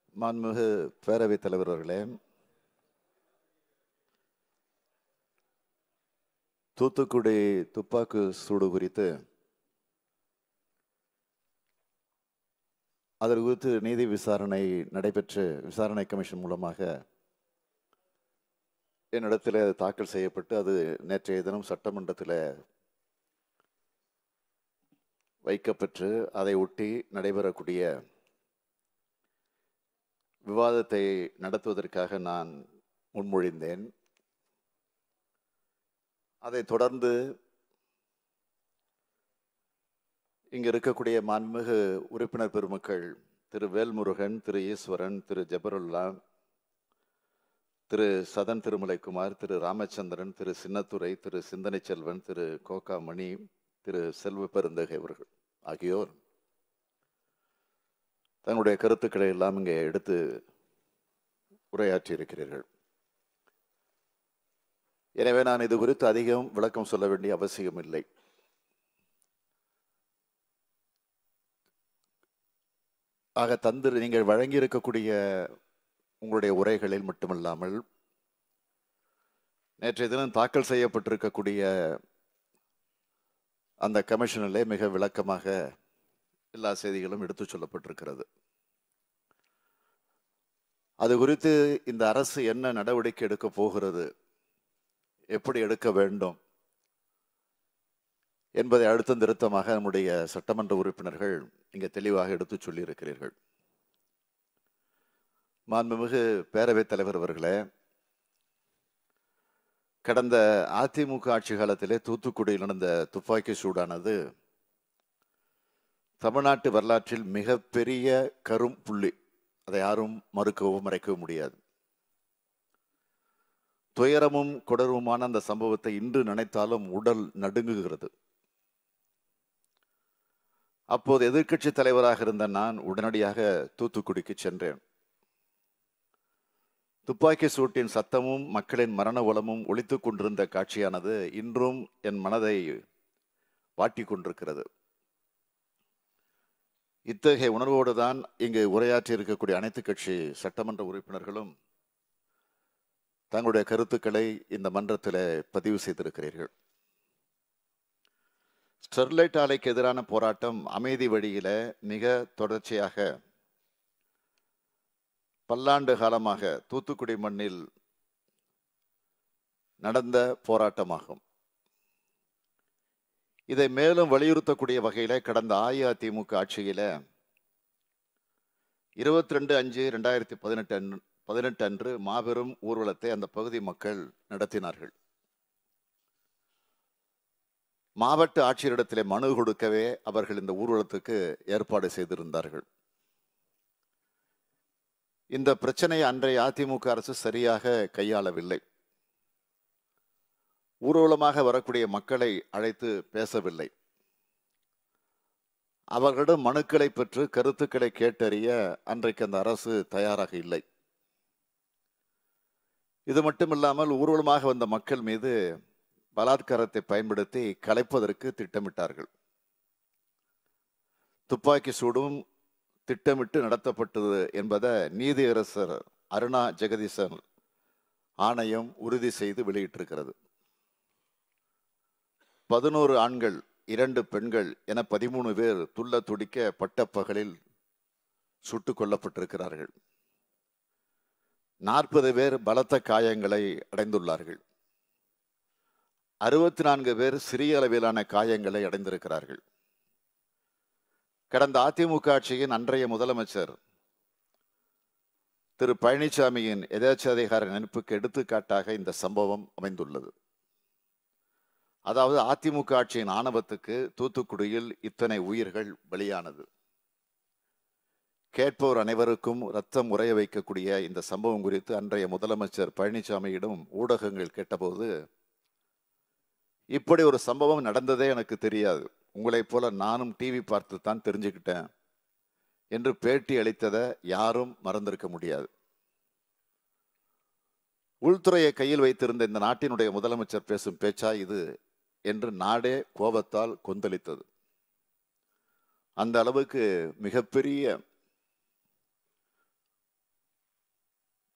மாண்புமிகு பேரவைத் தலைவர் அவர்களே தூத்துக்குடி துப்பாக்கு சூடு குறித்து அதற்கு குறித்து நீதி விசாரணை நடைபெற்று விசாரணை கமிஷன் மூலமாக என்னிடத்தில் அது தாக்கல் செய்யப்பட்டு அது நேற்றைய தினம் சட்டமன்றத்தில் வைக்கப்பெற்று அதை ஒட்டி நடைபெறக்கூடிய விவாதத்தை நடத்துவதற்காக நான் முன்மொழிந்தேன் அதைத் தொடர்ந்து இங்கு இருக்கக்கூடிய மாண்புமிகு உறுப்பினர் பெருமக்கள் திரு வேல்முருகன் திரு ஈஸ்வரன் திரு ஜபருல்லா திரு சதன் திருமலைக்குமார் திரு ராமச்சந்திரன் திரு சின்னத்துரை திரு சிந்தனை செல்வன் திரு கோகாமணி திரு செல்வ பெருந்தகை அவர்கள் ஆகியோர் தங்களுடைய கருத்துக்களை எல்லாம் இங்கே எடுத்து உரையாற்றி இருக்கிறீர்கள் எனவே நான் இது குறித்து அதிகம் விளக்கம் சொல்ல வேண்டிய அவசியம் இல்லை ஆக தந்து நீங்கள் வழங்கி இருக்கக்கூடிய உங்களுடைய உரைகளில் மட்டுமல்லாமல் நேற்றைய தினம் தாக்கல் செய்யப்பட்டிருக்கக்கூடிய அந்த கமிஷனிலே மிக விளக்கமாக எல்லா செய்திகளும் எடுத்துச் சொல்லப்பட்டிருக்கிறது அது குறித்து இந்த அரசு என்ன நடவடிக்கை எடுக்க போகிறது எப்படி எடுக்க வேண்டும் என்பதை அழுத்தம் திருத்தமாக நம்முடைய சட்டமன்ற உறுப்பினர்கள் இங்கே தெளிவாக எடுத்து சொல்லியிருக்கிறீர்கள் மாண்புமிகு பேரவைத் தலைவர் அவர்களே கடந்த அதிமுக ஆட்சி காலத்திலே தூத்துக்குடியில் நடந்த துப்பாக்கி சூடானது தமிழ்நாட்டு வரலாற்றில் மிகப்பெரிய கரும் புள்ளி அதை யாரும் மறுக்கவும் மறைக்கவும் முடியாது துயரமும் கொடருமான அந்த சம்பவத்தை இன்று நினைத்தாலும் உடல் நடுங்குகிறது அப்போது எதிர்க்கட்சி தலைவராக இருந்த நான் உடனடியாக தூத்துக்குடிக்கு சென்றேன் துப்பாக்கி சூட்டின் சத்தமும் மக்களின் மரண உலமும் ஒழித்துக் கொண்டிருந்த காட்சியானது இன்றும் என் மனதை வாட்டி கொண்டிருக்கிறது இத்தகைய உணர்வோடு தான் இங்கு உரையாற்றி இருக்கக்கூடிய அனைத்து கட்சி சட்டமன்ற உறுப்பினர்களும் தங்களுடைய கருத்துக்களை இந்த மன்றத்தில் பதிவு செய்திருக்கிறீர்கள் ஸ்டெர்லைட் ஆலைக்கு எதிரான போராட்டம் அமைதி வழியில மிக தொடர்ச்சியாக பல்லாண்டு காலமாக தூத்துக்குடி மண்ணில் நடந்த போராட்டமாகும் இதை மேலும் வலியுறுத்தக்கூடிய வகையில கடந்த அஇஅதிமுக ஆட்சியில இருபத்தி ரெண்டு அஞ்சு ரெண்டாயிரத்தி பதினெட்டு அன்று பதினெட்டு அன்று மாபெரும் ஊர்வலத்தை அந்த பகுதி மக்கள் நடத்தினார்கள் மாவட்ட ஆட்சியரிடத்திலே மனு கொடுக்கவே அவர்கள் இந்த ஊர்வலத்துக்கு ஏற்பாடு செய்திருந்தார்கள் இந்த பிரச்சனையை அன்றைய அதிமுக அரசு சரியாக கையாளவில்லை ஊர்வலமாக வரக்கூடிய மக்களை அழைத்து பேசவில்லை அவர்களிடம் மனுக்களை பெற்று கருத்துக்களை கேட்டறிய அன்றைக்கு அந்த அரசு தயாராக இல்லை இது மட்டுமில்லாமல் ஊர்வலமாக வந்த மக்கள் மீது பலாத்காரத்தை பயன்படுத்தி கலைப்பதற்கு திட்டமிட்டார்கள் துப்பாக்கி சூடும் திட்டமிட்டு நடத்தப்பட்டது என்பதை நீதியரசர் அருணா ஜெகதீசன் ஆணையம் உறுதி செய்து வெளியிட்டிருக்கிறது பதினோரு ஆண்கள் இரண்டு பெண்கள் என பதிமூணு பேர் துள்ள துடிக்க பட்டப்பகலில் சுட்டுக் கொல்லப்பட்டிருக்கிறார்கள் நாற்பது பேர் பலத்த காயங்களை அடைந்துள்ளார்கள் அறுபத்தி நான்கு பேர் சிறிய அளவிலான காயங்களை அடைந்திருக்கிறார்கள் கடந்த அதிமுக ஆட்சியின் அன்றைய முதலமைச்சர் திரு பழனிசாமியின் எதேச்சாதிகார நினைப்புக்கு எடுத்துக்காட்டாக இந்த சம்பவம் அமைந்துள்ளது அதாவது அதிமுக ஆட்சியின் ஆணவத்துக்கு தூத்துக்குடியில் இத்தனை உயிர்கள் பலியானது கேட்போர் அனைவருக்கும் ரத்தம் உறைய வைக்கக்கூடிய இந்த சம்பவம் குறித்து அன்றைய முதலமைச்சர் பழனிசாமியிடம் ஊடகங்கள் கேட்டபோது இப்படி ஒரு சம்பவம் நடந்ததே எனக்கு தெரியாது உங்களைப் போல நானும் டிவி பார்த்து தான் தெரிஞ்சுக்கிட்டேன் என்று பேட்டி அளித்ததை யாரும் மறந்திருக்க முடியாது உள்துறையை கையில் வைத்திருந்த இந்த நாட்டினுடைய முதலமைச்சர் பேசும் பேச்சா இது என்று நாடே கோபத்தால் கொந்தளித்தது அந்த அளவுக்கு மிகப்பெரிய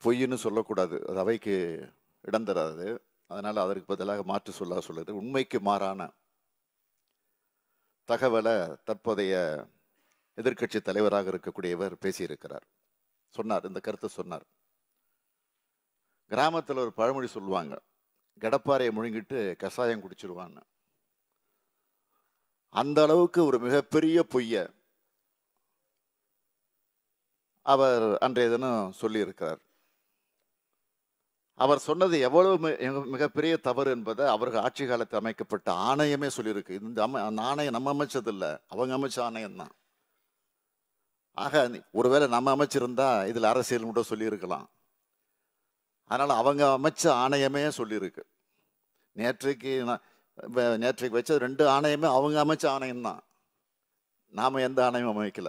பொய்ன்னு சொல்லக்கூடாது அது அவைக்கு இடம் தராது அதனால் அதற்கு பதிலாக மாற்று சொல்ல சொல்லுது உண்மைக்கு மாறான தகவலை தற்போதைய எதிர்க்கட்சி தலைவராக இருக்கக்கூடியவர் பேசியிருக்கிறார் சொன்னார் இந்த கருத்தை சொன்னார் கிராமத்தில் ஒரு பழமொழி சொல்லுவாங்க கடப்பாறையை முழுங்கிட்டு கஷாயம் குடிச்சிருவான்னு அந்த அளவுக்கு ஒரு மிகப்பெரிய பொய்ய அவர் அன்றைய தினம் சொல்லியிருக்கிறார் அவர் சொன்னது எவ்வளவு மி- மிக- மிகப்பெரிய தவறு என்பதை அவர்கள் ஆட்சி காலத்தில் அமைக்கப்பட்ட ஆணையமே சொல்லியிருக்கு இந்த அம அந்த ஆணையம் நம்ம அமைச்சது இல்லை அவங்க அமைச்ச ஆணையம் தான் ஆக நீ- ஒருவேளை நம்ம அமைச்சிருந்தா இதில் அரசியல் கூட சொல்லியிருக்கலாம் அதனால அவங்க அமைச்ச ஆணையமே சொல்லியிருக்கு நேற்றைக்கு நான் வ- நேற்றைக்கு வச்ச ரெண்டு ஆணையமே அவங்க அமைச்ச ஆணையம் தான் நாம எந்த ஆணையமும் அமைக்கல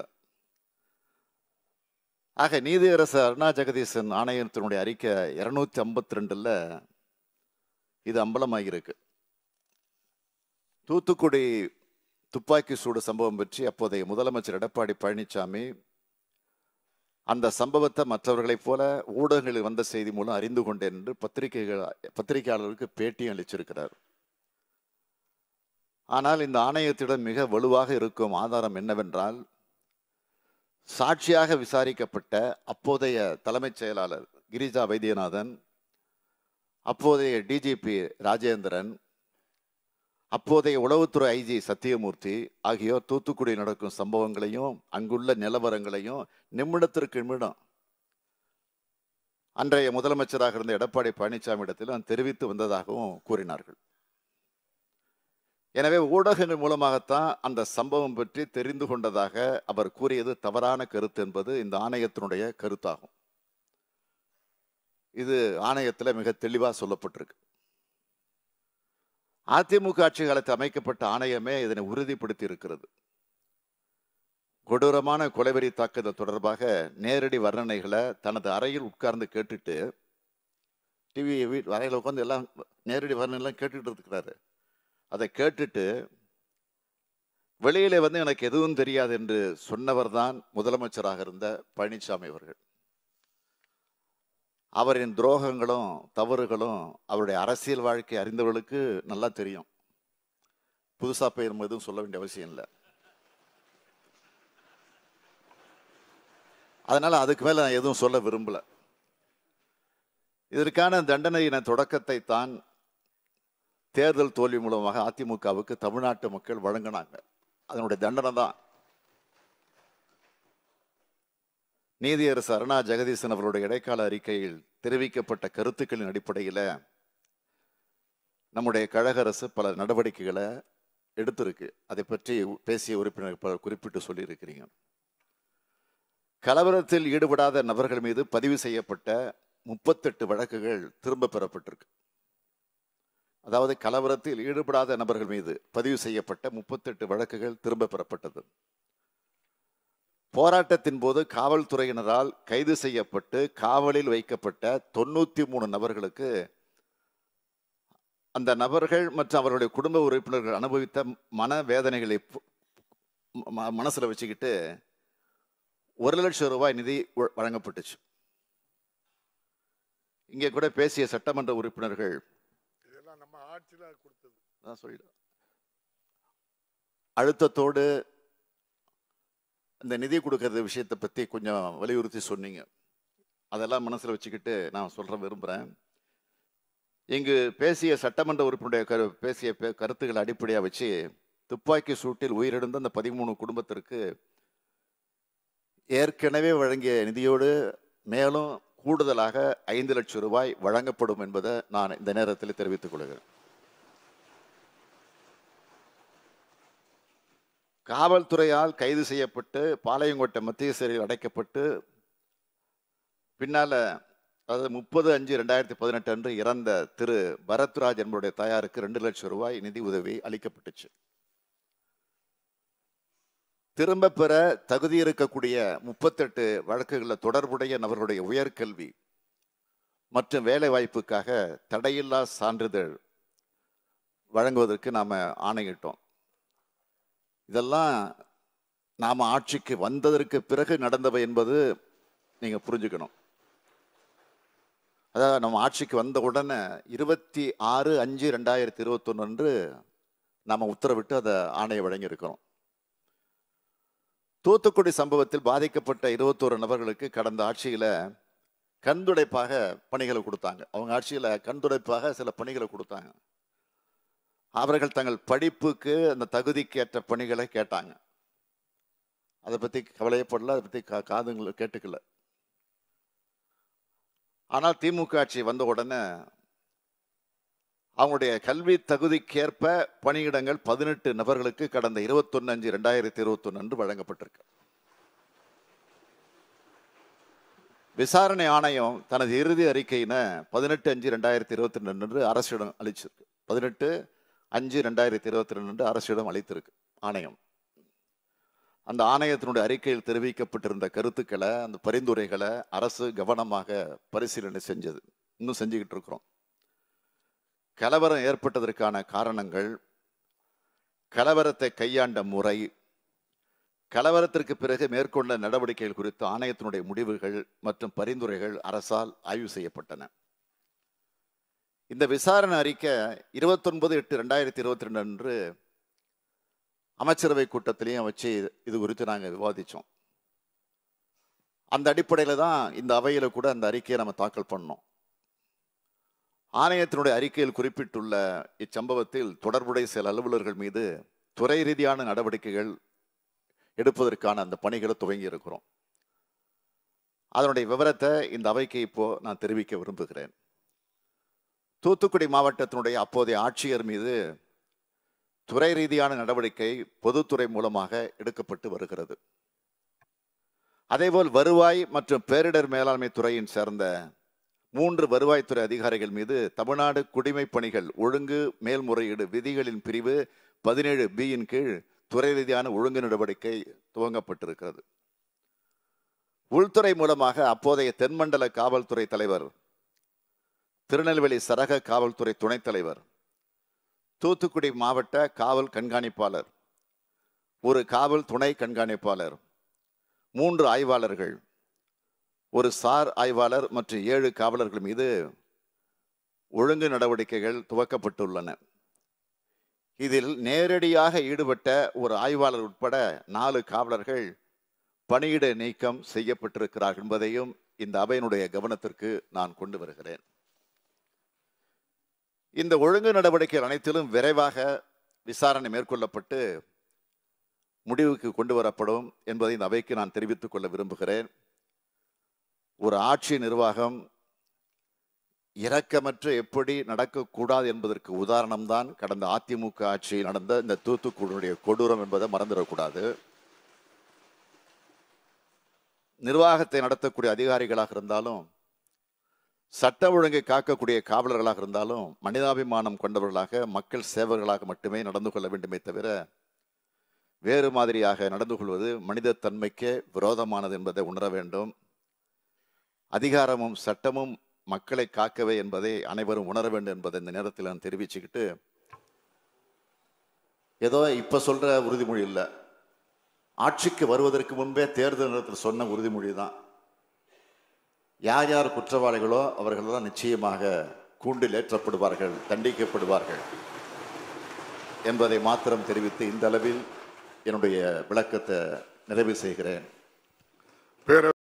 ஆக நீதியரசர் அருணா ஜெகதீசன் ஆணையத்தினுடைய அறிக்கை இருநூத்தி ஐம்பத்தி ரெண்டுல இது அம்பலமாகியிருக்கு தூத்துக்குடி துப்பாக்கி சூடு சம்பவம் பற்றி அப்போதைய முதலமைச்சர் எடப்பாடி பழனிசாமி அந்த சம்பவத்தை மற்றவர்களைப் போல ஊடகங்களில் வந்த செய்தி மூலம் அறிந்து கொண்டேன் என்று பத்திரிகைகள் பத்திரிகையாளருக்கு பேட்டியும் அளிச்சிருக்கிறார் ஆனால் இந்த ஆணையத்திடம் மிக வலுவாக இருக்கும் ஆதாரம் என்னவென்றால் சாட்சியாக விசாரிக்கப்பட்ட அப்போதைய தலைமைச் செயலாளர் கிரிஜா வைத்தியநாதன் அப்போதைய டிஜிபி ராஜேந்திரன் அப்போதைய உளவுத்துறை ஐஜி சத்தியமூர்த்தி ஆகியோர் தூத்துக்குடி நடக்கும் சம்பவங்களையும் அங்குள்ள நிலவரங்களையும் நிமிடத்திற்கு நிமிடம் அன்றைய முதலமைச்சராக இருந்த எடப்பாடி பழனிசாமி இடத்திலும் தெரிவித்து வந்ததாகவும் கூறினார்கள் எனவே ஊடகங்கள் மூலமாகத்தான் அந்த சம்பவம் பற்றி தெரிந்து கொண்டதாக அவர் கூறியது தவறான கருத்து என்பது இந்த ஆணையத்தினுடைய கருத்தாகும் இது ஆணையத்தில் மிக தெளிவாக சொல்லப்பட்டிருக்கு அதிமுக ஆட்சி காலத்தில் அமைக்கப்பட்ட ஆணையமே இதனை உறுதிப்படுத்தி இருக்கிறது கொடூரமான கொலைவெறி தாக்குதல் தொடர்பாக நேரடி வர்ணனைகளை தனது அறையில் உட்கார்ந்து கேட்டுட்டு டிவி வீட் அறையில் உட்காந்து எல்லாம் நேரடி வர்ணனைலாம் கேட்டுட்டு இருக்கிறாரு அதை கேட்டுட்டு வெளியிலே வந்து எனக்கு எதுவும் தெரியாது என்று சொன்னவர் தான் முதலமைச்சராக இருந்த பழனிசாமி அவர்கள் அவரின் துரோகங்களும் தவறுகளும் அவருடைய அரசியல் வாழ்க்கை அறிந்தவர்களுக்கு நல்லா தெரியும் புதுசா போய் நம்ம எதுவும் சொல்ல வேண்டிய அவசியம் இல்லை அதனால அதுக்கு மேல நான் எதுவும் சொல்ல விரும்பல இதற்கான தண்டனையின் தொடக்கத்தை தான் தேர்தல் தோல்வி மூலமாக அதிமுகவுக்கு தமிழ்நாட்டு மக்கள் வழங்கினாங்க அதனுடைய தண்டனை தான் நீதியரசு அருணா ஜெகதீசன் அவருடைய இடைக்கால அறிக்கையில் தெரிவிக்கப்பட்ட கருத்துக்களின் அடிப்படையில் நம்முடைய கழக அரசு பல நடவடிக்கைகளை எடுத்திருக்கு அதை பற்றி பேசிய உறுப்பினர் பலர் குறிப்பிட்டு சொல்லியிருக்கிறீங்க கலவரத்தில் ஈடுபடாத நபர்கள் மீது பதிவு செய்யப்பட்ட முப்பத்தெட்டு வழக்குகள் திரும்ப பெறப்பட்டிருக்கு அதாவது கலவரத்தில் ஈடுபடாத நபர்கள் மீது பதிவு செய்யப்பட்ட முப்பத்தெட்டு வழக்குகள் திரும்ப பெறப்பட்டது போராட்டத்தின் போது காவல்துறையினரால் கைது செய்யப்பட்டு காவலில் வைக்கப்பட்ட தொண்ணூத்தி மூணு நபர்களுக்கு அந்த நபர்கள் மற்றும் அவர்களுடைய குடும்ப உறுப்பினர்கள் அனுபவித்த மன வேதனைகளை பு- ம- மனசுல வச்சுக்கிட்டு ஒரு லட்சம் ரூபாய் நிதி வ- வழங்கப்பட்டுச்சு இங்கே கூட பேசிய சட்டமன்ற உறுப்பினர்கள் இதெல்லாம் நம்ம ஆட்சியில கொடுத்தது அதான் சொல்லிடு அழுத்தத்தோடு இந்த நிதி கொடுக்கறது விஷயத்தை பற்றி கொஞ்சம் வலியுறுத்தி சொன்னீங்க அதெல்லாம் மனசில் வச்சுக்கிட்டு நான் சொல்ற விரும்புகிறேன் இங்கு பேசிய சட்டமன்ற உறுப்பினருடைய கரு பேசிய பே- கருத்துக்களை அடிப்படையாக வச்சு துப்பாக்கி சூட்டில் உயிரிழந்த அந்த பதிமூணு குடும்பத்திற்கு ஏற்கனவே வழங்கிய நிதியோடு மேலும் கூடுதலாக ஐந்து லட்சம் ரூபாய் வழங்கப்படும் என்பதை நான் இந்த நேரத்தில் தெரிவித்துக் கொள்கிறேன் காவல்துறையால் கைது செய்யப்பட்டு பாளையங்கோட்டை மத்திய சிறையில் அடைக்கப்பட்டு பின்னால அதாவது முப்பது அஞ்சு ரெண்டாயிரத்தி பதினெட்டு அன்று இறந்த திரு பரத்ராஜ் என்பவருடைய தாயாருக்கு ரெண்டு லட்சம் ரூபாய் நிதி உதவி அளிக்கப்பட்டுச்சு திரும்ப பெற தகுதி இருக்கக்கூடிய முப்பத்தெட்டு வழக்குகளில் தொடர்புடைய நபர்களுடைய உயர்கல்வி மற்றும் வேலை வாய்ப்புக்காக தடையில்லா சான்றிதழ் வழங்குவதற்கு நாம ஆணையிட்டோம் இதெல்லாம் நாம ஆட்சிக்கு வந்ததற்கு பிறகு நடந்தவை என்பது நீங்க புரிஞ்சுக்கணும் அதாவது நம்ம ஆட்சிக்கு வந்த உடனே இருபத்தி ஆறு அஞ்சு ரெண்டாயிரத்தி இருபத்தொன்று அன்று நாம் உத்தரவிட்டு அதை ஆணையை வழங்கியிருக்கிறோம் தூத்துக்குடி சம்பவத்தில் பாதிக்கப்பட்ட இருபத்தோரு நபர்களுக்கு கடந்த ஆட்சியில் கண்துடைப்பாக பணிகளை கொடுத்தாங்க அவங்க ஆட்சியில் கண்துடைப்பாக சில பணிகளை கொடுத்தாங்க அவர்கள் தங்கள் படிப்புக்கு அந்த தகுதிக்கு ஏற்ற பணிகளை கேட்டாங்க அதை பற்றி கவலையப்படல அதை பற்றி கா காதுங்களை கேட்டுக்கல ஆனால் திமுக ஆட்சி வந்த உடனே அவங்களுடைய கல்வி தகுதிக்கேற்ப பணியிடங்கள் பதினெட்டு நபர்களுக்கு கடந்த இருபத்தொன்னு அஞ்சு ரெண்டாயிரத்தி இருபத்தொன்னு அன்று வழங்கப்பட்டிருக்கு விசாரணை ஆணையம் தனது இறுதி அறிக்கையின பதினெட்டு அஞ்சு ரெண்டாயிரத்தி இருபத்தி ரெண்டு அன்று அரசிடம் அளிச்சிருக்கு பதினெட்டு அஞ்சு ரெண்டாயிரத்தி இருபத்தி ரெண்டு அன்று அரசிடம் அளித்திருக்கு ஆணையம் அந்த ஆணையத்தினுடைய அறிக்கையில் தெரிவிக்கப்பட்டிருந்த கருத்துக்களை அந்த பரிந்துரைகளை அரசு கவனமாக பரிசீலனை செஞ்சது இன்னும் செஞ்சுக்கிட்டு இருக்கிறோம் கலவரம் ஏற்பட்டதற்கான காரணங்கள் கலவரத்தை கையாண்ட முறை கலவரத்திற்கு பிறகு மேற்கொண்ட நடவடிக்கைகள் குறித்து ஆணையத்தினுடைய முடிவுகள் மற்றும் பரிந்துரைகள் அரசால் ஆய்வு செய்யப்பட்டன இந்த விசாரணை அறிக்கை இருபத்தொன்பது எட்டு ரெண்டாயிரத்தி இருபத்தி ரெண்டு அன்று அமைச்சரவை கூட்டத்திலையும் வச்சு இது குறித்து நாங்கள் விவாதித்தோம் அந்த அடிப்படையில் தான் இந்த அவையில் கூட அந்த அறிக்கையை நம்ம தாக்கல் பண்ணோம் ஆணையத்தினுடைய அறிக்கையில் குறிப்பிட்டுள்ள இச்சம்பவத்தில் தொடர்புடைய சில அலுவலர்கள் மீது துறை ரீதியான நடவடிக்கைகள் எடுப்பதற்கான அந்த பணிகளை துவங்கி இருக்கிறோம் அதனுடைய விவரத்தை இந்த அவைக்கு இப்போ நான் தெரிவிக்க விரும்புகிறேன் தூத்துக்குடி மாவட்டத்தினுடைய அப்போதைய ஆட்சியர் மீது துறை ரீதியான நடவடிக்கை பொதுத்துறை மூலமாக எடுக்கப்பட்டு வருகிறது அதேபோல் வருவாய் மற்றும் பேரிடர் மேலாண்மை துறையின் சேர்ந்த மூன்று வருவாய்த்துறை அதிகாரிகள் மீது தமிழ்நாடு குடிமைப் பணிகள் ஒழுங்கு மேல்முறையீடு விதிகளின் பிரிவு பதினேழு பியின் கீழ் துறை ரீதியான ஒழுங்கு நடவடிக்கை துவங்கப்பட்டிருக்கிறது உள்துறை மூலமாக அப்போதைய தென்மண்டல காவல்துறை தலைவர் திருநெல்வேலி சரக காவல்துறை துணைத் தலைவர் தூத்துக்குடி மாவட்ட காவல் கண்காணிப்பாளர் ஒரு காவல் துணை கண்காணிப்பாளர் மூன்று ஆய்வாளர்கள் ஒரு சார் ஆய்வாளர் மற்றும் ஏழு காவலர்கள் மீது ஒழுங்கு நடவடிக்கைகள் துவக்கப்பட்டுள்ளன இதில் நேரடியாக ஈடுபட்ட ஒரு ஆய்வாளர் உட்பட நாலு காவலர்கள் பணியிட நீக்கம் செய்யப்பட்டிருக்கிறார்கள் என்பதையும் இந்த அவையினுடைய கவனத்திற்கு நான் கொண்டு வருகிறேன் இந்த ஒழுங்கு நடவடிக்கைகள் அனைத்திலும் விரைவாக விசாரணை மேற்கொள்ளப்பட்டு முடிவுக்கு கொண்டு வரப்படும் என்பதை இந்த அவைக்கு நான் தெரிவித்துக் கொள்ள விரும்புகிறேன் ஒரு ஆட்சி நிர்வாகம் இரக்கமற்ற எப்படி நடக்கக்கூடாது என்பதற்கு உதாரணம்தான் கடந்த அதிமுக ஆட்சியில் நடந்த இந்த தூத்துக்குடியுடைய கொடூரம் என்பதை மறந்துடக்கூடாது நிர்வாகத்தை நடத்தக்கூடிய அதிகாரிகளாக இருந்தாலும் சட்ட ஒழுங்கை காக்கக்கூடிய காவலர்களாக இருந்தாலும் மனிதாபிமானம் கொண்டவர்களாக மக்கள் சேவர்களாக மட்டுமே நடந்து கொள்ள வேண்டுமே தவிர வேறு மாதிரியாக நடந்து கொள்வது மனித தன்மைக்கே விரோதமானது என்பதை உணர வேண்டும் அதிகாரமும் சட்டமும் மக்களை காக்கவே என்பதை அனைவரும் உணர வேண்டும் என்பதை இந்த நேரத்தில் நான் தெரிவிச்சுக்கிட்டு ஏதோ இப்ப சொல்ற உறுதிமொழி இல்லை ஆட்சிக்கு வருவதற்கு முன்பே தேர்தல் நேரத்தில் சொன்ன உறுதிமொழி தான் யார் யார் குற்றவாளிகளோ அவர்களெல்லாம் நிச்சயமாக கூண்டில் ஏற்றப்படுவார்கள் தண்டிக்கப்படுவார்கள் என்பதை மாத்திரம் தெரிவித்து இந்த அளவில் என்னுடைய விளக்கத்தை நிறைவு செய்கிறேன் பேர